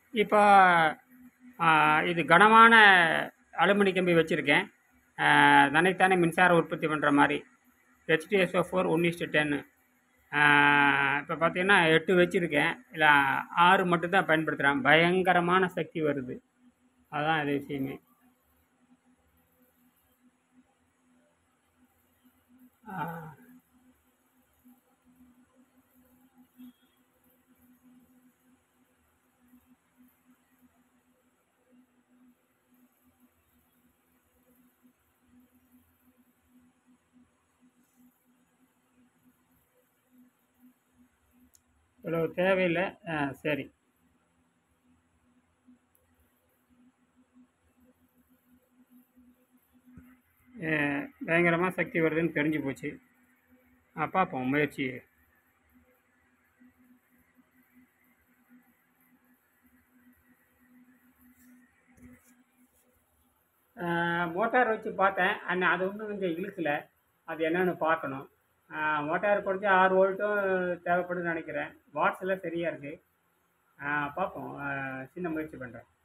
இப்போ ஆ, இது கனமான அலுமினி கம்பி வச்சுருக்கேன் தன்னைத்தானே மின்சார உற்பத்தி பண்ணுற மாதிரி ஹெச்டிஎஸ்ஓ ஃபோர் ஒன் இஸ்டு டென்னு இப்போ பார்த்தீங்கன்னா எட்டு வச்சுருக்கேன் இல்லை ஆறு மட்டும்தான் பயன்படுத்துகிறேன் பயங்கரமான சக்தி வருது அதான் இது விஷயமே ஆ, இவ்வளவு தேவையில்லை ஆ சரி பயங்கரமாக சக்தி வருதுன்னு தெரிஞ்சு போச்சு ஆ பார்ப்போம் முயற்சி மோட்டார் வச்சு பார்த்தேன் ஆனால் அது ஒன்றும் கொஞ்சம் இழுக்கல அது என்னன்னு பார்க்கணும் மோட்டார் குறைஞ்சி ஆறு வோல்ட்டும் தேவைப்படுதுன்னு நினைக்கிறேன் வாட்ஸ் எல்லாம் சரியாக இருக்குது பார்ப்போம் ஆ, சின்ன முயற்சி பண்ணுறேன்